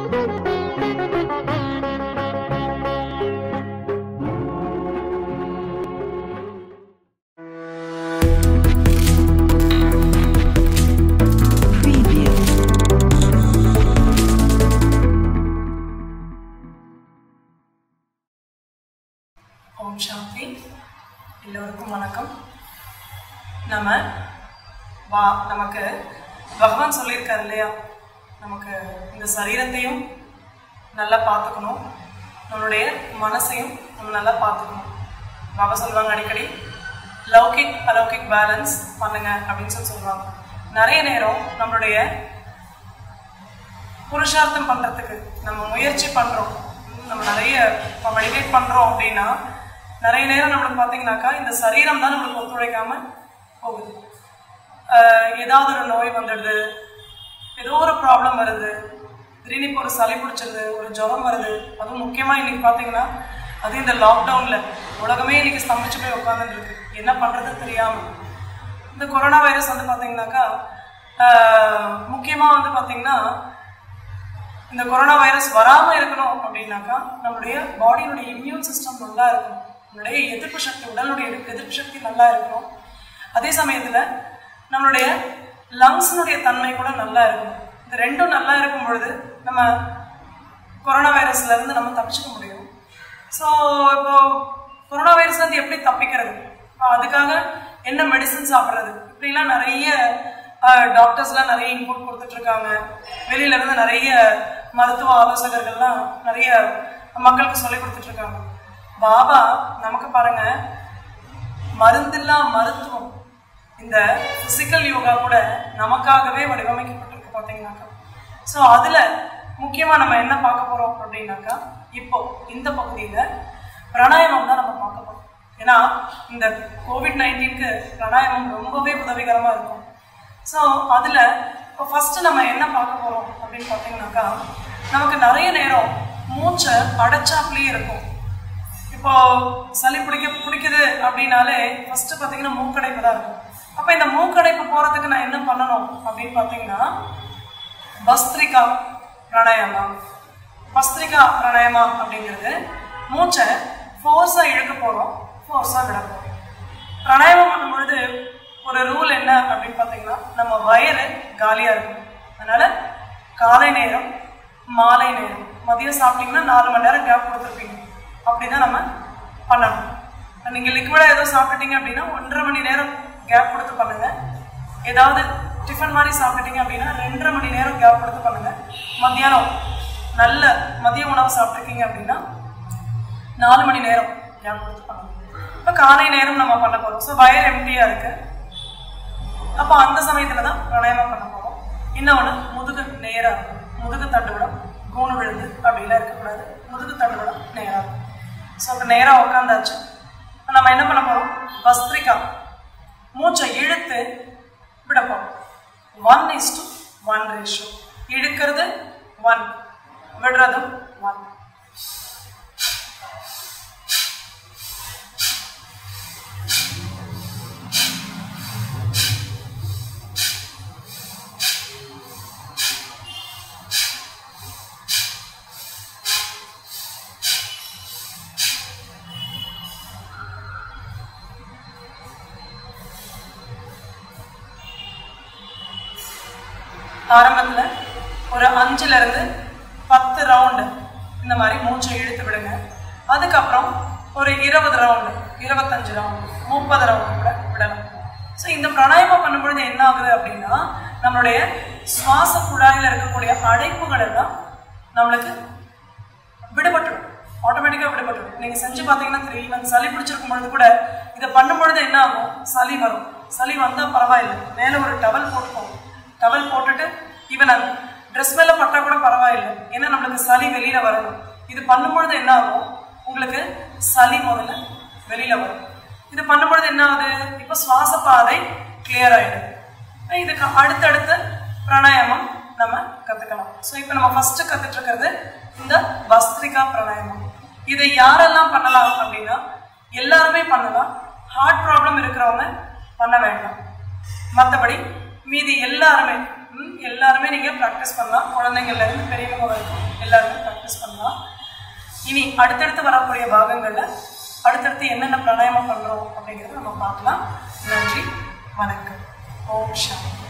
Preview. ஓம் சாந்தி எல்லோருக்கும் வணக்கம் நம்ம வா நமக்கு பகவான் சொல்லியிருக்காரு இல்லையா நமக்கு இந்த சரீரத்தையும் நல்லா பார்த்துக்கணும் நம்மளுடைய மனசையும் நம்ம நல்லா பார்த்துக்கணும் பாபா சொல்லுவாங்க அடிக்கடி லௌகிக் அலௌகிக் பேலன்ஸ் பண்ணுங்க அப்படின்னு சொல்லி சொல்லுவாங்க நிறைய நேரம் நம்மளுடைய புருஷார்த்தம் பண்றதுக்கு நம்ம முயற்சி பண்றோம் நம்ம நிறைய இப்போ மெடிடேட் பண்றோம் அப்படின்னா நிறைய நேரம் நம்மளுக்கு பார்த்தீங்கன்னாக்கா இந்த சரீரம் தான் நம்மளுக்கு ஒத்துழைக்காம போகுது ஆஹ் ஏதாவது ஒரு நோய் வந்துடுது ஏதோ ஒரு ப்ராப்ளம் வருது திடீர்னு இப்போ ஒரு சளி பிடிச்சிருது ஒரு ஜுரம் வருது அதுவும் முக்கியமாக இன்னைக்கு பார்த்தீங்கன்னா அது இந்த லாக்டவுனில் உலகமே இன்னைக்கு ஸ்தம்பிச்சு போய் உட்காந்துட்டு இருக்கு என்ன பண்ணுறது தெரியாமல் இந்த கொரோனா வைரஸ் வந்து பார்த்தீங்கன்னாக்கா முக்கியமாக வந்து பார்த்தீங்கன்னா இந்த கொரோனா வைரஸ் வராமல் இருக்கணும் அப்படின்னாக்கா நம்மளுடைய பாடியினுடைய இம்யூன் சிஸ்டம் நல்லா இருக்கணும் நம்மளுடைய எதிர்ப்பு சக்தி உடலுடைய எதிர்ப்பு எதிர்ப்பு சக்தி நல்லா இருக்கணும் அதே சமயத்தில் நம்மளுடைய லங்ஸினுடைய தன்மை கூட நல்லா இருக்கணும் இந்த ரெண்டும் நல்லா இருக்கும் பொழுது நம்ம கொரோனா வைரஸ்ல இருந்து நம்ம தப்பிச்சுக்க முடியும் ஸோ இப்போ கொரோனா வைரஸ்ல இருந்து எப்படி தப்பிக்கிறது இப்போ அதுக்காக என்ன மெடிசன் சாப்பிட்றது இப்படிலாம் நிறைய டாக்டர்ஸ்லாம் நிறைய இன்புட் கொடுத்துட்டு இருக்காங்க வெளியில இருந்து நிறைய மருத்துவ ஆலோசகர்கள்லாம் நிறைய மக்களுக்கு சொல்லி கொடுத்துட்டு இருக்காங்க பாபா நமக்கு பாருங்க மருந்தில்லா மருத்துவம் இந்த பிசிக்கல் யோகா கூட நமக்காகவே வடிவமைக்கப்பட்டிருக்கு பார்த்தீங்கன்னாக்கா ஸோ அதில் முக்கியமாக நம்ம என்ன பார்க்க போகிறோம் அப்படின்னாக்கா இப்போ இந்த பகுதியில் பிராணாயாமம் தான் நம்ம பார்க்க போகிறோம் ஏன்னா இந்த கோவிட் நைன்டீனுக்கு பிராணாயாமம் ரொம்பவே உதவிகரமாக இருக்கும் ஸோ அதில் இப்போ ஃபஸ்ட்டு நம்ம என்ன பார்க்க போகிறோம் அப்படின்னு பார்த்தீங்கன்னாக்கா நமக்கு நிறைய நேரம் மூச்சை அடைச்சாப்லேயே இருக்கும் இப்போ சளி பிடிக்க பிடிக்குது அப்படின்னாலே ஃபர்ஸ்ட் பார்த்தீங்கன்னா மூக்கடைப்பு தான் இருக்கும் அப்போ இந்த மூக்கடைப்பு போகிறதுக்கு நான் என்ன பண்ணணும் அப்படின்னு பார்த்தீங்கன்னா பஸ்திரிகா பிராணாயாமா பஸ்திரிகா பிராணாயாமா அப்படிங்கிறது மூச்சை ஃபோர்ஸாக இழுக்க போகிறோம் ஃபோர்ஸாக விட போகிறோம் பிராணாயாமம் பண்ணும் பொழுது ஒரு ரூல் என்ன அப்படின்னு பார்த்தீங்கன்னா நம்ம வயிறு காலியாக இருக்கும் அதனால காலை நேரம் மாலை நேரம் மதியம் சாப்பிட்டீங்கன்னா நாலு மணி நேரம் கேப் கொடுத்துருப்பீங்க அப்படிதான் நம்ம பண்ணணும் நீங்கள் லிக்விடாக ஏதோ சாப்பிட்டீங்க அப்படின்னா ஒன்றரை மணி நேரம் கேப் கொடுத்து பண்ணுங்க ஏதாவது டிஃபன் மாதிரி சாப்பிட்டீங்க அப்படின்னா ரெண்டரை மணி நேரம் கேப் கொடுத்து பண்ணுங்க மத்தியானம் நல்ல மதிய உணவு சாப்பிட்ருக்கீங்க அப்படின்னா நாலு மணி நேரம் கேப் கொடுத்து பண்ணுங்க இப்போ காலை நேரம் நம்ம பண்ண போகிறோம் ஸோ வயர் எம்டியாக இருக்கு அப்போ அந்த சமயத்தில் தான் பிராணாயாமம் பண்ண போகிறோம் இன்னொன்று முதுகு நேராக இருக்கும் முதுகு தண்டுவிடம் கூணு விழுந்து அப்படிலாம் இருக்கக்கூடாது முதுகு தண்டுவிடம் நேராக இருக்கும் ஸோ அப்போ நேராக உட்காந்தாச்சு இப்ப நம்ம என்ன பண்ண போகிறோம் பஸ்திரிகா மூச்சை இழுத்து விட போகிறோம் one is to one ratio இழுக்கிறது ஒன் விடுறதும் ஒன் ஆரம்பத்தில் ஒரு அஞ்சுல இருந்து பத்து ரவுண்டு இந்த மாதிரி மூச்சை இழுத்து விடுங்க அதுக்கப்புறம் ஒரு இருபது ரவுண்டு இருபத்தஞ்சு ரவுண்டு முப்பது ரவுண்டு கூட விடலாம் ஸோ இந்த பிராணாயாமம் பண்ணும்பொழுது என்ன ஆகுது அப்படின்னா நம்மளுடைய சுவாச குழாயில் இருக்கக்கூடிய அடைப்புகள் எல்லாம் நம்மளுக்கு விடுபட்டுடும் ஆட்டோமேட்டிக்காக விடுபட்டுடும் நீங்கள் செஞ்சு பார்த்தீங்கன்னா தெரியும் ஈவன் சளி பிடிச்சிருக்கும் பொழுது கூட இதை பண்ணும் பொழுது என்ன ஆகும் சளி வரும் சளி வந்தால் பரவாயில்லை மேலே ஒரு டவல் போட்டுப்போம் டவல் போட்டுட்டு ஈவன் அந்த ட்ரெஸ் மேலே பட்டா கூட பரவாயில்லை ஏன்னா நம்மளுக்கு சளி வெளியில் வரணும் இது பண்ணும் பொழுது என்ன ஆகும் உங்களுக்கு சளி முதல்ல வெளியில் வரும் இது பண்ணும் பொழுது என்ன ஆகுது இப்போ சுவாச பாதை கிளியர் ஆயிடுது இதுக்கு அடுத்தடுத்த பிராணாயாமம் நம்ம கத்துக்கலாம் ஸோ இப்போ நம்ம ஃபர்ஸ்ட் கத்துட்டு இருக்கிறது இந்த பஸ்திரிகா பிராணாயாமம் இதை யாரெல்லாம் பண்ணலாம் அப்படின்னா எல்லாருமே பண்ணலாம் ஹார்ட் ப்ராப்ளம் இருக்கிறவங்க பண்ண வேண்டாம் மற்றபடி மீதி எல்லாருமே ம், எல்லாருமே நீங்கள் ப்ராக்டிஸ் பண்ணலாம் குழந்தைங்கள்ல இருந்து பெரியவங்க வரைக்கும் எல்லாருமே ப்ராக்டிஸ் பண்ணலாம் இனி அடுத்தடுத்து வரக்கூடிய பாகங்களில் அடுத்தடுத்து என்னென்ன பிராணாயாமம் பண்ணுறோம் அப்படிங்கிறத நம்ம பார்க்கலாம் நன்றி வணக்கம் ஓம் சாந்தி